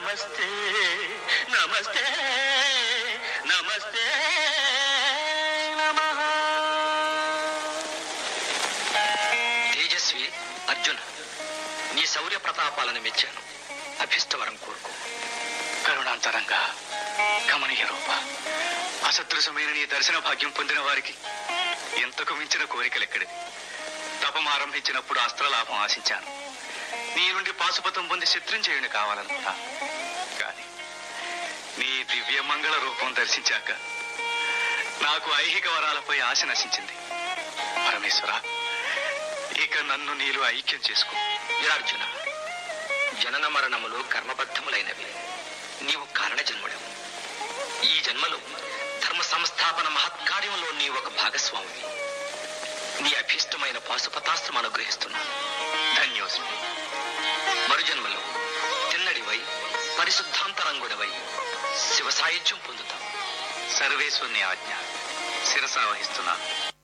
నమస్తే నమస్తే నమస్తే నమః తేజస్వి అర్జున నీ శౌర్య ప్రతాపాలను మెచ్చాను అభిష్టవరం కోరుకో కరుణాంతరంగా కమనీయ రూప అసదృశమైన నీ దర్శన భాగ్యం పొందిన వారికి ఎంతకు మించిన కోరికలెక్కడిది తపం ఆరంభించినప్పుడు అస్త్రలాభం ఆశించాను నీ నుండి పాశుపతం పొంది శత్రుంజయుని కావాలనుకున్నా కానీ నీ దివ్య మంగళ రూపం దర్శించాక నాకు ఐహిక వరాలపై ఆశ నశించింది పరమేశ్వర ఇక నన్ను నీలో ఐక్యం చేసుకో వీరార్జున జనన మరణములు కర్మబద్ధములైనవి నీవు కారణ జన్ముడవు ఈ జన్మలో ధర్మ సంస్థాపన మహత్కార్యంలో నీవు ఒక భాగస్వామివి నీ అభీష్టమైన పాశుపతాస్త్రం అనుగ్రహిస్తున్నాను ధన్యోస్మి మరుజన్మలో తిన్నడివై పరిశుద్ధాంతరంగుడవై శివ సాయుధ్యం పొందుతావు సర్వేశ్వరుని ఆజ్ఞ శిరసా వహిస్తున్నాను